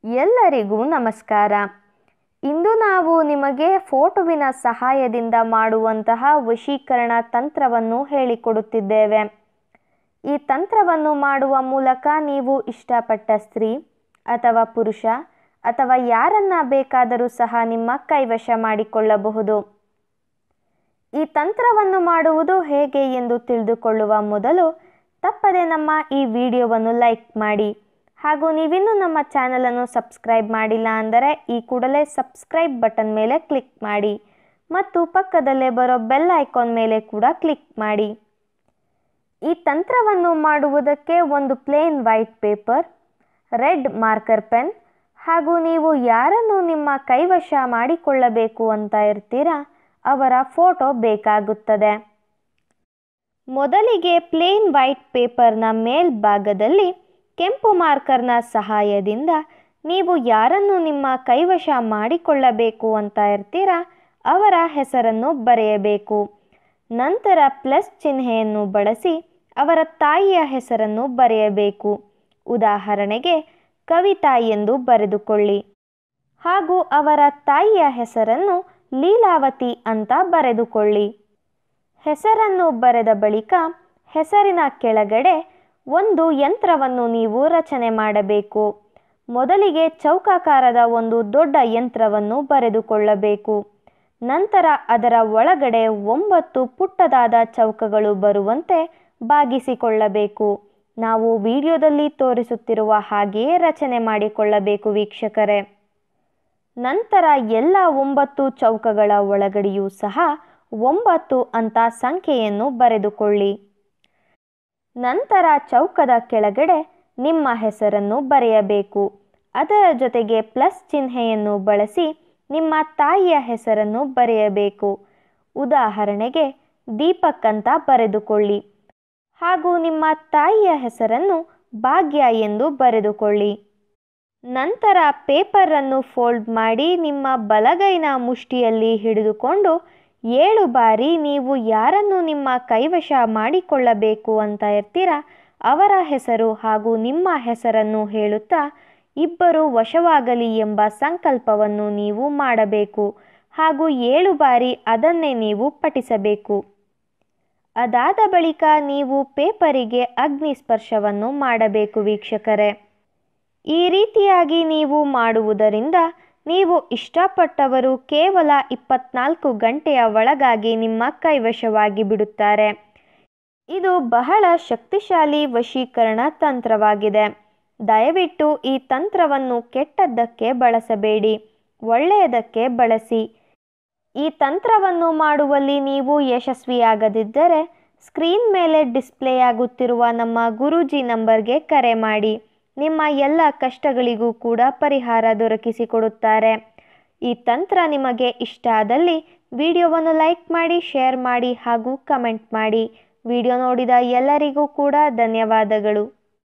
ಎಲ್ಲರಿಗೂ ನಮಸ್ಕಾರ ಇಂದು ನಾವು ನಿಮಗೆ ಫೋಟೋವಿನ ಸಹಾಯದಿಂದ ಮಾಡುವಂತಹ ವಶೀಕರಣ ತಂತ್ರವನ್ನು ಹೇಳಿಕೊಡುತ್ತಿದ್ದೇವೆ ಈ ತಂತ್ರವನ್ನು ಮಾಡುವ ಮೂಲಕ ನೀವು ಇಷ್ಟಪಟ್ಟ ಸ್ತ್ರೀ ಅಥವಾ ಪುರುಷ ಅಥವಾ ಯಾರನ್ನ ಬೇಕಾದರೂ ಸಹ ನಿಮ್ಮ ಕೈವಶ ಮಾಡಿಕೊಳ್ಳಬಹುದು ಈ ತಂತ್ರವನ್ನು ಮಾಡುವುದು ಹೇಗೆ ಎಂದು ತಿಳಿದುಕೊಳ್ಳುವ ಮೊದಲು ತಪ್ಪದೆ ನಮ್ಮ ಈ ವಿಡಿಯೋವನ್ನು ಲೈಕ್ ಮಾಡಿ ಹಾಗೂ ನೀವಿನ್ನೂ ನಮ್ಮ ಚಾನಲನ್ನು ಸಬ್ಸ್ಕ್ರೈಬ್ ಮಾಡಿಲ್ಲ ಅಂದರೆ ಈ ಕೂಡಲೇ ಸಬ್ಸ್ಕ್ರೈಬ್ ಬಟನ್ ಮೇಲೆ ಕ್ಲಿಕ್ ಮಾಡಿ ಮತ್ತು ಪಕ್ಕದಲ್ಲೇ ಬರೋ ಬೆಲ್ ಐಕಾನ್ ಮೇಲೆ ಕೂಡ ಕ್ಲಿಕ್ ಮಾಡಿ ಈ ತಂತ್ರವನ್ನು ಮಾಡುವುದಕ್ಕೆ ಒಂದು plain white paper red marker pen ಹಾಗೂ ನೀವು ಯಾರನ್ನು ನಿಮ್ಮ ಕೈವಶ ಮಾಡಿಕೊಳ್ಳಬೇಕು ಅಂತ ಇರ್ತೀರಾ ಅವರ ಫೋಟೋ ಬೇಕಾಗುತ್ತದೆ ಮೊದಲಿಗೆ ಪ್ಲೇನ್ ವೈಟ್ ಪೇಪರ್ನ ಮೇಲ್ಭಾಗದಲ್ಲಿ ಕೆಂಪು ಮಾರ್ಕರ್ನ ಸಹಾಯದಿಂದ ನೀವು ಯಾರನ್ನು ನಿಮ್ಮ ಕೈವಶ ಮಾಡಿಕೊಳ್ಳಬೇಕು ಅಂತ ಇರ್ತೀರಾ ಅವರ ಹೆಸರನ್ನು ಬರೆಯಬೇಕು ನಂತರ ಪ್ಲಸ್ ಚಿಹ್ನೆಯನ್ನು ಬಳಸಿ ಅವರ ತಾಯಿಯ ಹೆಸರನ್ನು ಬರೆಯಬೇಕು ಉದಾಹರಣೆಗೆ ಕವಿತಾ ಎಂದು ಬರೆದುಕೊಳ್ಳಿ ಹಾಗೂ ಅವರ ತಾಯಿಯ ಹೆಸರನ್ನು ಲೀಲಾವತಿ ಅಂತ ಬರೆದುಕೊಳ್ಳಿ ಹೆಸರನ್ನು ಬರೆದ ಬಳಿಕ ಹೆಸರಿನ ಕೆಳಗಡೆ ಒಂದು ಯಂತ್ರವನ್ನು ನೀವು ರಚನೆ ಮಾಡಬೇಕು ಮೊದಲಿಗೆ ಚೌಕಾಕಾರದ ಒಂದು ದೊಡ್ಡ ಯಂತ್ರವನ್ನು ಬರೆದುಕೊಳ್ಳಬೇಕು ನಂತರ ಅದರ ಒಳಗಡೆ ಒಂಬತ್ತು ಪುಟ್ಟದಾದ ಚೌಕಗಳು ಬರುವಂತೆ ಬಾಗಿಸಿಕೊಳ್ಳಬೇಕು ನಾವು ವಿಡಿಯೋದಲ್ಲಿ ತೋರಿಸುತ್ತಿರುವ ಹಾಗೆಯೇ ರಚನೆ ಮಾಡಿಕೊಳ್ಳಬೇಕು ವೀಕ್ಷಕರೇ ನಂತರ ಎಲ್ಲ ಒಂಬತ್ತು ಚೌಕಗಳ ಒಳಗಡೆಯೂ ಸಹ ಒಂಬತ್ತು ಅಂತ ಸಂಖ್ಯೆಯನ್ನು ಬರೆದುಕೊಳ್ಳಿ ನಂತರ ಚೌಕದ ಕೆಳಗಡೆ ನಿಮ್ಮ ಹೆಸರನ್ನು ಬರೆಯಬೇಕು ಅದರ ಜೊತೆಗೆ ಪ್ಲಸ್ ಚಿಹ್ನೆಯನ್ನು ಬಳಸಿ ನಿಮ್ಮ ತಾಯಿಯ ಹೆಸರನ್ನು ಬರೆಯಬೇಕು ಉದಾಹರಣೆಗೆ ದೀಪಕ್ ಅಂತ ಬರೆದುಕೊಳ್ಳಿ ಹಾಗೂ ನಿಮ್ಮ ತಾಯಿಯ ಹೆಸರನ್ನು ಭಾಗ್ಯ ಎಂದು ಬರೆದುಕೊಳ್ಳಿ ನಂತರ ಪೇಪರನ್ನು ಫೋಲ್ಡ್ ಮಾಡಿ ನಿಮ್ಮ ಬಲಗೈನ ಮುಷ್ಟಿಯಲ್ಲಿ ಹಿಡಿದುಕೊಂಡು ಏಳು ಬಾರಿ ನೀವು ಯಾರನ್ನು ನಿಮ್ಮ ಕೈವಶ ಮಾಡಿಕೊಳ್ಳಬೇಕು ಅಂತ ಇರ್ತೀರಾ ಅವರ ಹೆಸರು ಹಾಗೂ ನಿಮ್ಮ ಹೆಸರನ್ನು ಹೇಳುತ್ತಾ ಇಬ್ಬರು ವಶವಾಗಲಿ ಎಂಬ ಸಂಕಲ್ಪವನ್ನು ನೀವು ಮಾಡಬೇಕು ಹಾಗೂ ಏಳು ಬಾರಿ ಅದನ್ನೇ ನೀವು ಪಠಿಸಬೇಕು ಅದಾದ ಬಳಿಕ ನೀವು ಪೇಪರಿಗೆ ಅಗ್ನಿ ಸ್ಪರ್ಶವನ್ನು ಮಾಡಬೇಕು ವೀಕ್ಷಕರೇ ಈ ರೀತಿಯಾಗಿ ನೀವು ಮಾಡುವುದರಿಂದ ನೀವು ಇಷ್ಟಪಟ್ಟವರು ಕೇವಲ ಇಪ್ಪತ್ನಾಲ್ಕು ಗಂಟೆಯ ಒಳಗಾಗಿ ನಿಮ್ಮ ಕೈವಶವಾಗಿ ಬಿಡುತ್ತಾರೆ ಇದು ಬಹಳ ಶಕ್ತಿಶಾಲಿ ವಶೀಕರಣ ತಂತ್ರವಾಗಿದೆ ದಯವಿಟ್ಟು ಈ ತಂತ್ರವನ್ನು ಕೆಟ್ಟದ್ದಕ್ಕೆ ಬಳಸಬೇಡಿ ಒಳ್ಳೆಯದಕ್ಕೆ ಬಳಸಿ ಈ ತಂತ್ರವನ್ನು ಮಾಡುವಲ್ಲಿ ನೀವು ಯಶಸ್ವಿಯಾಗದಿದ್ದರೆ ಸ್ಕ್ರೀನ್ ಮೇಲೆ ಡಿಸ್ಪ್ಲೇ ಆಗುತ್ತಿರುವ ನಮ್ಮ ಗುರೂಜಿ ನಂಬರ್ಗೆ ಕರೆ ಮಾಡಿ ನಿಮ್ಮ ಎಲ್ಲ ಕಷ್ಟಗಳಿಗೂ ಕೂಡ ಪರಿಹಾರ ದೊರಕಿಸಿಕೊಡುತ್ತಾರೆ ಈ ತಂತ್ರ ನಿಮಗೆ ಇಷ್ಟ ಆದಲ್ಲಿ ವಿಡಿಯೋವನ್ನು ಲೈಕ್ ಮಾಡಿ ಶೇರ್ ಮಾಡಿ ಹಾಗೂ ಕಮೆಂಟ್ ಮಾಡಿ ವಿಡಿಯೋ ನೋಡಿದ ಎಲ್ಲರಿಗೂ ಕೂಡ ಧನ್ಯವಾದಗಳು